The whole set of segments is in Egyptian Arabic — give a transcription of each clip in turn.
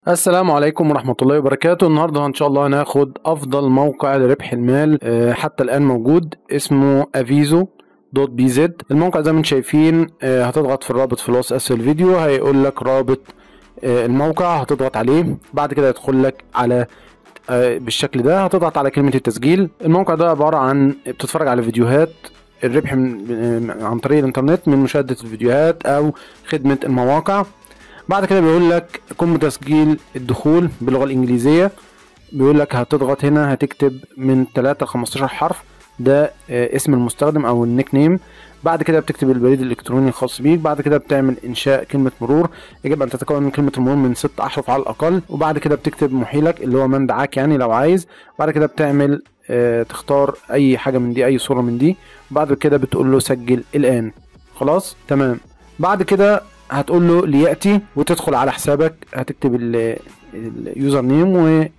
السلام عليكم ورحمة الله وبركاته النهاردة إن شاء الله هناخد أفضل موقع لربح المال آه، حتى الآن موجود اسمه افيزو دوت بي زد الموقع زي ما انتم شايفين آه، هتضغط في الرابط في الوصف اسفل الفيديو هيقول لك رابط آه، الموقع هتضغط عليه بعد كده يدخل لك على آه، بالشكل ده هتضغط على كلمة التسجيل الموقع ده عبارة عن بتتفرج على فيديوهات الربح من آه، عن طريق الانترنت من مشاهدة الفيديوهات او خدمة المواقع بعد كده بيقول لك قم بتسجيل الدخول باللغه الانجليزيه بيقول لك هتضغط هنا هتكتب من 3 ل 15 حرف ده آه، اسم المستخدم او النيك نيم بعد كده بتكتب البريد الالكتروني الخاص بيك بعد كده بتعمل انشاء كلمه مرور يجب ان تتكون من كلمه المرور من ست احرف على الاقل وبعد كده بتكتب محيلك اللي هو من دعاك يعني لو عايز بعد كده بتعمل آه، تختار اي حاجه من دي اي صوره من دي بعد كده بتقول له سجل الان خلاص تمام بعد كده هتقول له لياتي وتدخل على حسابك هتكتب ال- اليوزر نيم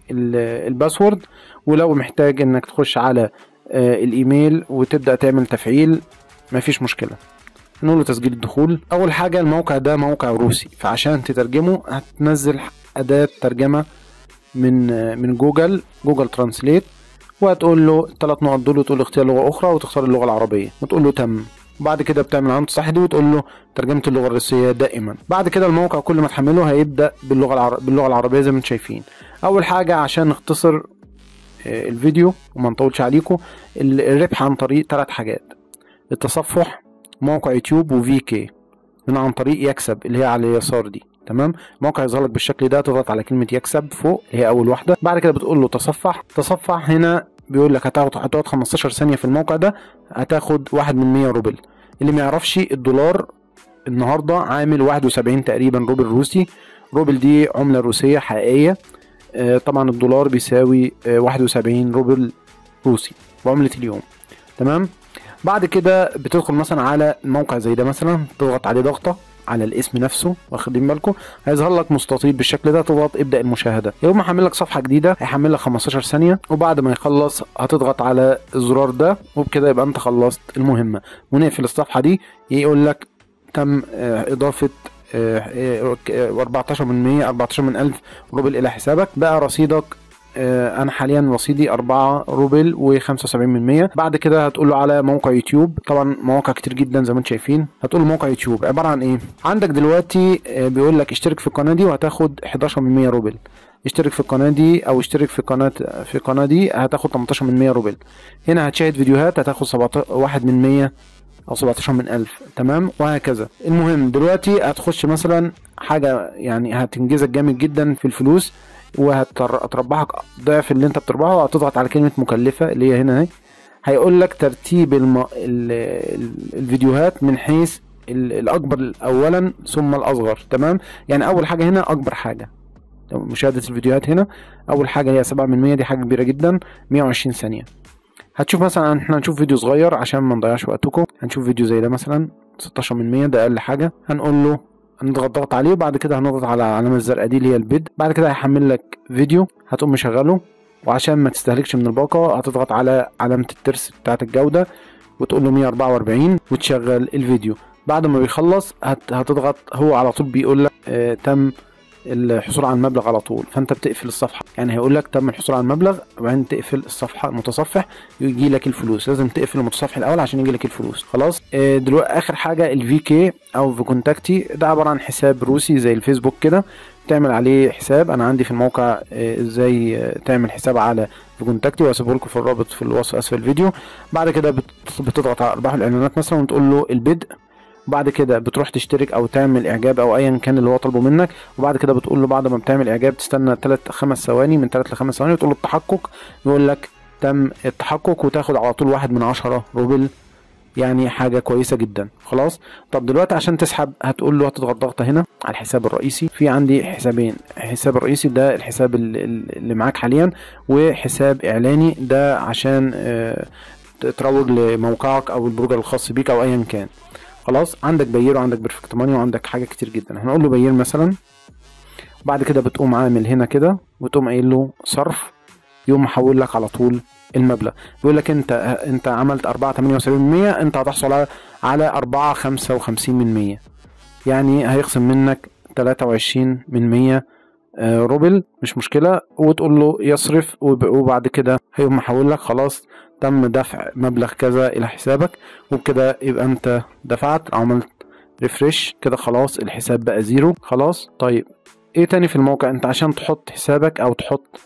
والباسورد ولو محتاج انك تخش على آه، الايميل وتبدا تعمل تفعيل مفيش مشكله نقول له تسجيل الدخول اول حاجه الموقع ده موقع روسي فعشان تترجمه هتنزل اداه ترجمه من آه، من جوجل جوجل ترانسليت وهتقول له الثلاث نقط دول وتقول له اختيار لغه اخرى وتختار اللغه العربيه وتقول له تم بعد كده بتعمل علامه صح دي وتقول له ترجمه اللغه الروسيه دائما بعد كده الموقع كل ما تحمله هيبدا باللغه العر... باللغه العربيه زي ما انتم شايفين اول حاجه عشان نختصر آه، الفيديو وما نطولش عليكم ال- الربح عن طريق ثلاث حاجات التصفح موقع يوتيوب وفي كي من عن طريق يكسب اللي هي على اليسار دي تمام الموقع يظهر لك بالشكل ده تضغط على كلمه يكسب فوق اللي هي اول واحده بعد كده بتقول له تصفح تصفح هنا بيقول لك هتاخد هتقعد 15 ثانيه في الموقع ده هتاخد واحد من 100 روبل اللي ما يعرفش الدولار النهارده عامل 71 تقريبا روبل روسي روبل دي عمله روسيه حقيقيه آه، طبعا الدولار بيساوي آه، 71 روبل روسي بعمله اليوم تمام بعد كده بتدخل مثلا على موقع زي ده مثلا تضغط عليه ضغطه على الاسم نفسه واخدين بالكم هيظهر لك مستطيل بالشكل ده تضغط ابدا المشاهده يوم ما حمل لك صفحه جديده هيحمل لك 15 ثانيه وبعد ما يخلص هتضغط على الزرار ده وبكده يبقى انت خلصت المهمه ونقفل الصفحه دي يقول لك تم آه، اضافه آه، آه، آه، 14 من 100 14 من 1000 روبل الى حسابك بقى رصيدك آه، انا حاليا رصيدي 4 روبل و75 من 100 بعد كده هتقول له على موقع يوتيوب طبعا مواقع كتير جدا زي ما انتم شايفين هتقول له موقع يوتيوب عباره عن ايه عندك دلوقتي آه، بيقول لك اشترك في القناه دي وهتاخد 11 من 100 روبل اشترك في القناه دي او اشترك في قناه في القناه دي هتاخد 18 من 100 روبل هنا هتشاهد فيديوهات هتاخد 17 1 من 100 او 17 من 1000 تمام وهكذا المهم دلوقتي هتخش مثلا حاجه يعني هتنجزك جامد جدا في الفلوس وهتربحك ضعف اللي انت بتربحه وهتضغط على كلمه مكلفه اللي هي هنا اهي هيقول لك ترتيب الم... ال... ال... الفيديوهات من حيث ال... الاكبر اولا ثم الاصغر تمام يعني اول حاجه هنا اكبر حاجه لو مشاهده الفيديوهات هنا اول حاجه هي 7 من 100 دي حاجه كبيره جدا 120 ثانيه هتشوف مثلا احنا هنشوف فيديو صغير عشان ما نضيعش وقتكم هنشوف فيديو زي ده مثلا 16 من 100 ده اقل حاجه هنقول له هنضغط ضغط عليه وبعد كده هنضغط على العلامه الزرقاء دي اللي هي البيد بعد كده هيحمل لك فيديو هتقوم مشغله وعشان ما تستهلكش من الباقه هتضغط على علامه الترس بتاعه الجوده وتقول له 144 وتشغل الفيديو بعد ما بيخلص هت... هتضغط هو على طول بيقول لك آه تم الحصول على المبلغ على طول فانت بتقفل الصفحه يعني هيقول لك تم الحصول على المبلغ وبعدين تقفل الصفحه المتصفح يجي لك الفلوس لازم تقفل المتصفح الاول عشان يجي لك الفلوس خلاص آه، دلوقتي اخر حاجه الفي كي او في كونتاكتي ده عباره عن حساب روسي زي الفيسبوك كده تعمل عليه حساب انا عندي في الموقع آه، ازاي آه، تعمل حساب على في كونتاكتي وهسيبه لكم في الرابط في الوصف اسفل الفيديو بعد كده بت- بتضغط على ارباح الاعلانات مثلا وتقول له البدء بعد كده بتروح تشترك او تعمل اعجاب او ايا كان اللي هو طالبه منك وبعد كده بتقول له بعد ما بتعمل اعجاب تستنى 3 5 ثواني من 3 ل 5 ثواني وتقول له التحقق يقول لك تم التحقق وتاخد على طول واحد من عشرة روبل يعني حاجة كويسة جدا خلاص طب دلوقتي عشان تسحب هتقول له هتضغط ضغطة هنا على الحساب الرئيسي في عندي حسابين الحساب الرئيسي ده الحساب ال- ال- اللي معاك حاليا وحساب اعلاني ده عشان آه، تروج لموقعك او البروجر الخاص بيك او ايا كان خلاص عندك بير وعندك بيرفكت ماني وعندك حاجه كتير جدا هنقول له بير مثلا بعد كده بتقوم عامل هنا كده وتقوم قايل له صرف يقوم محول لك على طول المبلغ بيقول لك انت انت عملت 4 78 من 100 انت هتحصل على على 4 55 من 100 يعني هيخصم منك 23 من 100 آه، روبل مش مشكله وتقول له يصرف وب- وبعد كده هيقوم محول لك خلاص تم دفع مبلغ كذا الى حسابك وبكده يبقى انت دفعت عملت ريفرش كده خلاص الحساب بقى زيرو خلاص طيب ايه تاني في الموقع انت عشان تحط حسابك او تحط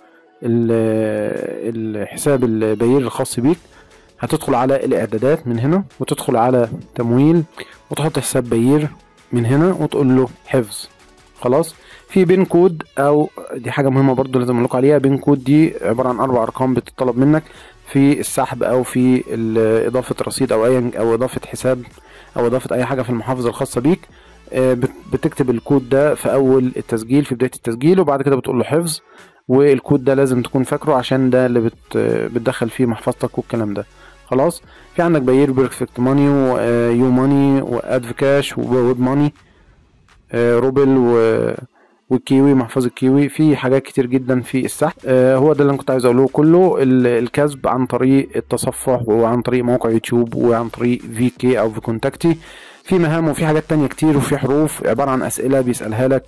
ال- الحساب البير الخاص بيك هتدخل على الاعدادات من هنا وتدخل على تمويل وتحط حساب بير من هنا وتقول له حفظ خلاص في بين كود او دي حاجه مهمه برضو لازم اقول لكم عليها بين كود دي عباره عن اربع ارقام بتطلب منك في السحب او في ال- اضافه رصيد او اي او اضافه حساب او اضافه اي حاجه في المحافظه الخاصه بيك آه، بت- بتكتب الكود ده في اول التسجيل في بدايه التسجيل وبعد كده بتقول له حفظ والكود ده لازم تكون فاكره عشان ده اللي بت بتدخل فيه محفظتك والكلام ده خلاص في عندك باير بيرفكت ماني ويو ماني وادفكاش وويب ماني روبل و والكيوي محفظة كيوي في حاجات كتير جدا في السحب آه هو ده اللي انا كنت عايز اقوله كله ال- الكسب عن طريق التصفح وعن طريق موقع يوتيوب وعن طريق في كي او في كونتاكتي في مهام وفي حاجات تانية كتير وفي حروف عبارة عن اسئلة بيسألها لك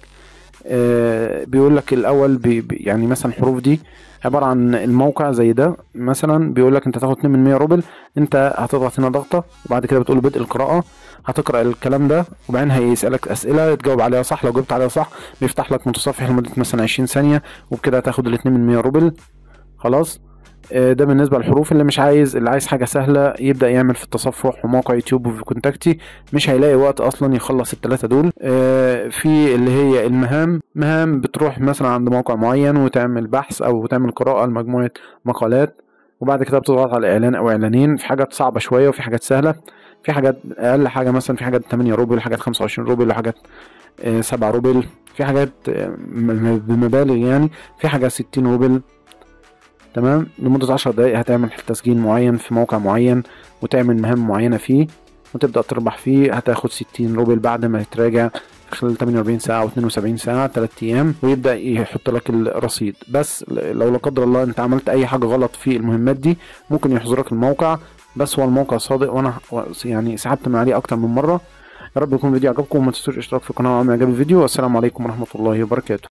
آه بيقول لك الاول بي بي- يعني مثلا الحروف دي عبارة عن الموقع زي ده مثلا بيقول لك انت تاخد 2 من 100 روبل انت هتضغط هنا ضغطة وبعد كده بتقول له بدء القراءة هتقرأ الكلام ده وبعدين هيسألك أسئلة تجاوب عليها صح لو جبت عليها صح بيفتح لك متصفح لمدة مثلا 20 ثانية وبكده هتاخد ال 2 من 100 روبل خلاص آه، ده بالنسبة للحروف اللي مش عايز اللي عايز حاجة سهلة يبدأ يعمل في التصفح وموقع يوتيوب وفي كونتاكتي مش هيلاقي وقت أصلا يخلص التلاتة دول آه، في اللي هي المهام مهام بتروح مثلا عند موقع معين وتعمل بحث أو تعمل قراءة لمجموعة مقالات وبعد كده بتضغط على إعلان أو إعلانين في حاجات صعبة شوية وفي حاجات سهلة في حاجات أقل حاجة مثلا في حاجات 8 روبل حاجات 25 روبل حاجات 7 روبل في حاجات آه، م- م- بمبالغ يعني في حاجات 60 روبل تمام لمدة 10 دقايق هتعمل تسجيل معين في موقع معين وتعمل مهام معينة فيه وتبدأ تربح فيه هتاخد 60 روبل بعد ما يتراجع في خلال 48 ساعة أو 72 ساعة 3 أيام ويبدأ يحط لك الرصيد بس لو لا قدر الله أنت عملت أي حاجة غلط في المهمات دي ممكن يحظرك الموقع بس هو الموقع صادق وأنا يعني سحبت من عليه أكتر من مرة يا رب يكون الفيديو عجبكم وما تنسوش الاشتراك في القناة وعمل إعجاب الفيديو والسلام عليكم ورحمة الله وبركاته